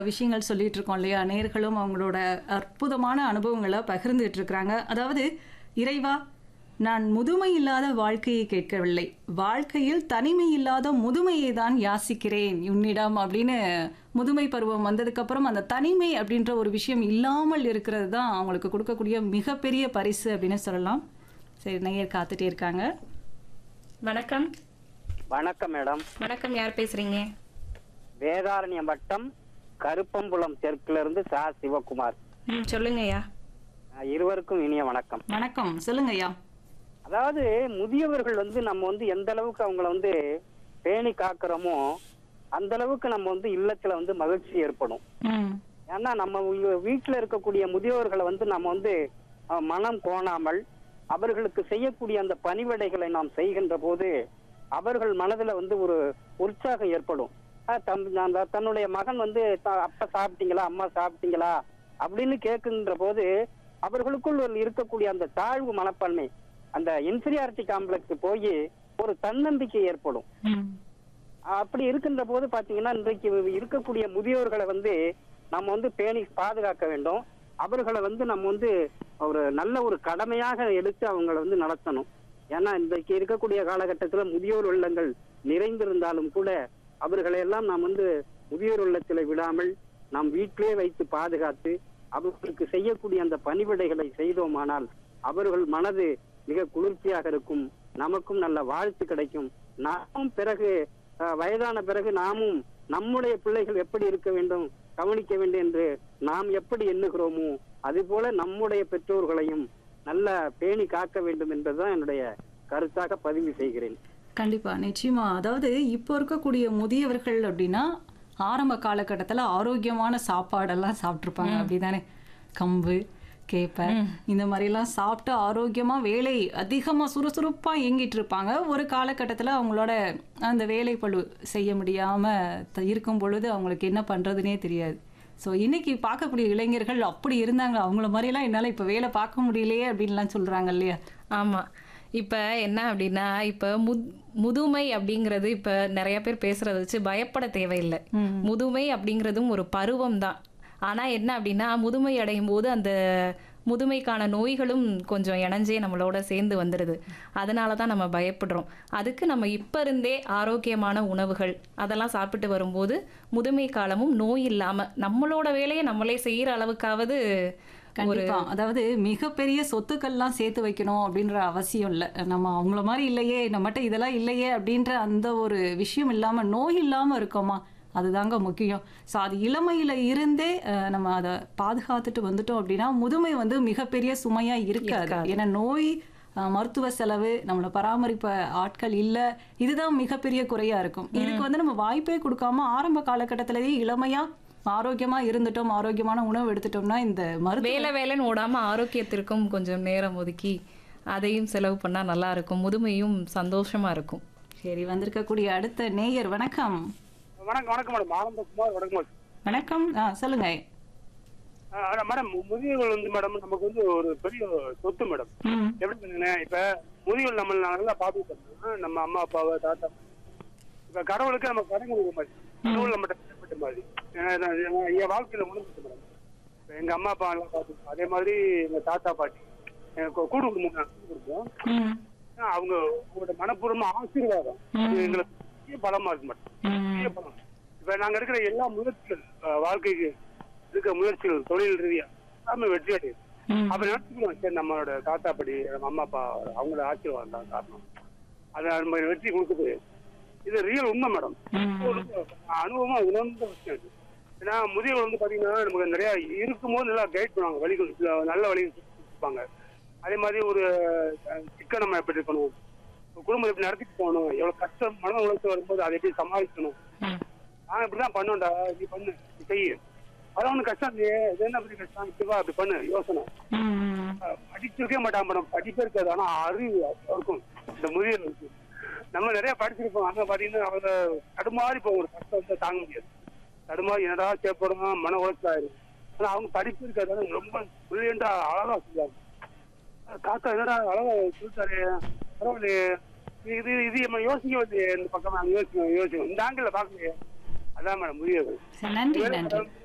விஷயங்கள் சொல்லிட்டு இருக்கோம் இல்லையா நேர்களும் அவங்களோட அற்புதமான அனுபவங்களை பகிர்ந்துட்டு இருக்கிறாங்க அதாவது இறைவா நான் முதுமை இல்லாத வாழ்க்கையை கேட்கவில்லை வாழ்க்கையில் தனிமை இல்லாத முதுமையை தான் யாசிக்கிறேன் உன்னிடம் அப்படின்னு முதுமை பருவம் வந்ததுக்கு அப்புறம் அந்த தனிமை அப்படின்ற ஒரு விஷயம் இல்லாமல் இருக்கிறது தான் அவங்களுக்கு கொடுக்கக்கூடிய மிகப்பெரிய பரிசு அப்படின்னு சொல்லலாம் சரி நேயர் காத்துட்டே இருக்காங்க வணக்கம் வணக்கம் மேடம் வணக்கம் யார் பேசுறீங்க வேதாரண்யம் வட்டம் கருப்பம்புலம் தெற்குல இருந்து சா சிவகுமார் ம் சொல்லுங்கய்யா அஹ் இருவருக்கும் இனிய வணக்கம் வணக்கம் சொல்லுங்க ஐயா அதாவது முதியவர்கள் வந்து நம்ம வந்து எந்த அளவுக்கு அவங்கள வந்து பேணி காக்கிறோமோ அந்த அளவுக்கு நம்ம வந்து இல்லத்துல வந்து மகிழ்ச்சி ஏற்படும் ம் ஏன்னா நம்ம வீ- வீட்டுல இருக்கக்கூடிய முதியோர்களை வந்து நம்ம வந்து அஹ், மனம் கோணாமல் அவர்களுக்கு செய்யக்கூடிய அந்த பணிவிடைகளை நாம் செய்கின்ற போது அவர்கள் மனதுல வந்து ஒரு உற்சாகம் ஏற்படும் அஹ், தம் அந்த தன்னுடைய மகன் வந்து "த- அப்பா சாப்பிட்டீங்களா அம்மா சாப்பிட்டீங்களா அப்படின்னு கேட்கின்ற போது அவர்களுக்குள் ஒரு இருக்கக்கூடிய அந்த தாழ்வு மனப்பான்மை அந்த இன்ஃபீரியாரிட்டி காம்ப்ளெக்ஸ் போய் ஒரு தன்னம்பிக்கை ஏற்படும் ம் அப்படி இருக்கின்ற போது பாத்தீங்கன்னா இன்றைக்கு இருக்கக்கூடிய முதியோர்களை வந்து நம்ம வந்து பேணி பாதுகாக்க வேண்டும் அவர்களை வந்து நம்ம வந்து ஒரு நல்ல ஒரு கடமையாக எடுத்து அவங்கள வந்து நடத்தணும் ஏன்னா இன்றைக்கு இருக்கக்கூடிய காலகட்டத்துல முதியோர் உள்ளங்கள் நிறைந்திருந்தாலும் கூட அவர்களை எல்லாம் நாம் வந்து முதியோர் உள்ளத்தில் விடாமல் நாம் வீட்டிலே வைத்து பாதுகாத்து அவர்களுக்கு செய்யக்கூடிய அந்த பணிவிடைகளை செய்தோமானால் அவர்கள் மனது மிக குளிர்ச்சியாக இருக்கும் நமக்கும் நல்ல வாழ்த்து கிடைக்கும் நாமும் பிறகு அஹ், வயதான பிறகு நாமும் நம்முடைய பிள்ளைகள் எப்படி இருக்க வேண்டும் கவனிக்க வேண்டும் என்று நாம் எப்படி எண்ணுகிறோமோ அதுபோல நம்முடைய பெற்றோர்களையும் நல்ல பேணி காக்க வேண்டும் என்பதுதான் என்னுடைய கருத்தாக பதிவு செய்கிறேன் கண்டிப்பா நிச்சயமா அதாவது இப்போ இருக்கக்கூடிய முதியவர்கள் அப்படின்னா ஆரம்ப காலகட்டத்துல ஆரோக்கியமான சாப்பாடெல்லாம் சாப்பிட்ருப்பாங்க அப்படிதானே கம்பு கேப்பை இந்த மாதிரிலாம் சாப்பிட்டு ஆரோக்கியமா வேலை அதிகமா சுறுசுறுப்பா இயங்கிட்டு இருப்பாங்க ஒரு காலகட்டத்துல அவங்களோட அந்த வேலை பளு செய்ய முடியாம த- இருக்கும் பொழுது அவங்களுக்கு என்ன பண்றதுனே தெரியாது ஸோ இன்னைக்கு பார்க்கக்கூடிய இளைஞர்கள் அப்படி இருந்தாங்க அவங்கள மாதிரிலாம் என்னால் இப்போ வேலை பார்க்க முடியலையே அப்படின்லாம் சொல்றாங்க இல்லையா ஆமா இப்ப என்ன அப்படின்னா இப்ப முத் முதுமை அப்படிங்கிறது இப்ப நிறைய பேர் பேசுறத வச்சு பயப்பட தேவையில்லை ம். முதுமை அப்படிங்கிறதும் ஒரு பருவம் தான் ஆனா என்ன அப்படின்னா முதுமை அடையும் போது அந்த முதுமைக்கான நோய்களும் கொஞ்சம் இணைஞ்சே நம்மளோட சேர்ந்து வந்துடுது அதனால தான் நம்ம பயப்படுறோம் அதுக்கு நம்ம இப்ப இருந்தே ஆரோக்கியமான உணவுகள் அதெல்லாம் சாப்பிட்டு வரும்போது முதுமை காலமும் நோய் இல்லாம நம்மளோட வேலையை நம்மளே செய்யற அளவுக்காவது கண்டிப்பா அதாவது மிகப்பெரிய சொத்துக்கள்லாம் சேர்த்து வைக்கணும் அப்படின்ற அவசியம் இல்லை நம்ம அவங்கள மாதிரி இல்லையே நம்மகிட்ட இதெல்லாம் இல்லையே அப்படின்ற அந்த ஒரு விஷயம் இல்லாம நோய் இல்லாம இருக்கோமா அதுதாங்க முக்கியம் ஸோ அது இளமையில இருந்தே அஹ், நம்ம அதை பாதுகாத்துட்டு வந்துட்டோம் அப்படின்னா முதுமை வந்து மிகப்பெரிய சுமையா இருக்காது இருக்காது. ஏன்னா நோய் அஹ், மருத்துவ செலவு நம்மளை பராமரிப்ப ஆட்கள் இல்லை இதுதான் மிகப்பெரிய குறையா இருக்கும் இதுக்கு வந்து நம்ம வாய்ப்பே கொடுக்காம ஆரம்ப காலகட்டத்திலேயே இளமையா ஆரோக்கியமா இருந்துட்டோம் ஆரோக்கியமான உணவு எடுத்துட்டோம்னா இந்த மருத்துவ வேலை வேலைன்னு ஓடாம ஆரோக்கியத்திற்கும் கொஞ்சம் நேரம் ஒதுக்கி அதையும் செலவு பண்ணா நல்லா இருக்கும் முதுமையும் சந்தோஷமா இருக்கும் சரி வந்திருக்கக்கூடிய அடுத்த நேயர் வணக்கம் வணக்கம் வணக்கம் மேடம் ஆனந்தகுமார் வணக்கம் மேடம் வணக்கம் ஆ சொல்லுங்க ஆஹ் மேடம் முதியோர்கள் வந்து மேடம் நமக்கு வந்து ஒரு பெரிய சொத்து மேடம் ம் எப்படி பண்ணுங்க இப்ப முதியோர்கள் நம்ம நல்லா பார்த்துக்கிட்டோம்னா நம்ம அம்மா அப்பாவை தாத்தா இப்ப கடவுளுக்கு நம்ம கடன் கொடுக்க மாதிரி கடவுள் நம்ம கஷ்டப்பட்ட மாதிரி ஏன்னா நான் என் என் வாழ்க்கையில உணர்ந்துட்டு மேடம் இப்ப எங்க அம்மா அப்பா நல்லா பார்த்துக்கணும் அதே மாதிரி எங்க தாத்தா பாட்டி எனக்கு கூடு குடும்பம் நான் கூடு குடும்பம் ம் ஆஹ் அவங்க உங்களோட மனப்பூர்வமா ஆசீர்வாதம் இது எங்களுக்கு பெரிய பலமா இருக்கு மேடம் ம் பெரிய பலம். இப்ப நாங்க இருக்கிற எல்லா முயற்சிகள் அஹ், வாழ்க்கைக்கு இருக்க முயற்சிகள் தொழில் ரீதியா எல்லாமே வெற்றி அடையுது ம். அப்ப நினைச்சுக்கிறோம் சரி நம்மளோட தாத்தா படி நம்ம அம்மா அப்பா அவங்களோட ஆசீர்வாதம் தான் காரணம் அது நம்ம வெற்றி கொடுக்குது இது ரியல் உண்மை மேடம் ஒரு அனுபவமா உணர்ந்த விஷயம் இது ஏன்னா முதியவர் வந்து பாத்தீங்கன்னா நமக்கு நிறைய இருக்கும்போது நல்லா கைட் பண்ணுவாங்க வழிகள் சில நல்ல வழிகள் கொடுப்பாங்க அதே மாதிரி ஒரு அஹ், சிக்கனம் நம்ம எப்படி இருக்கணும் குடும்பத்தை எப்படி நடத்திட்டு போகணும் எவ்வளவு கஷ்டம் மன உழைப்பு வரும்போது அதை எப்படி சமாளிக்கணும் ம். நான் இப்படிதான் பண்ணுவேன்டா நீ பண்ணு நீ செய்யு அதான் ஒண்ணு கஷ்டம் இல்லையே இது என்ன அப்படி கஷ்டம் இப்படி அப்படி பண்ணு யோசனை ம் அஹ் படிச்சிருக்கே மாட்டான் மேடம் படிப்பே இருக்காது ஆனா அறிவு இருக்கும் இந்த முதியவர்களுக்கு நம்ம நிறைய படிச்சிருப்போம் ஆனா பாத்தீங்கன்னா அவங்க தடுமாறி போகும் ஒரு கஷ்டம் வந்து தாங்க முடியாது தடுமாறி என்னடா கேட்போம் மன உழைச்சல் ஆயிரும் ஆனா அவங்க படிப்பு இருக்காது ஆனா ரொம்ப பிரில்லியண்டா அழகா சொல்லுவாங்க அஹ் தாத்தா என்னடா அழகா சொல்லிட்டாரு பரவாயில்லையே இது இது நம்ம யோசிக்க வந்து இந்த பக்கம் நாங்க யோசிக்கணும் யோசிக்கணும் இந்த ஆங்கிள் பார்க்கலையே அதான் மேடம் முதியவர் சரி, நன்றி நன்றி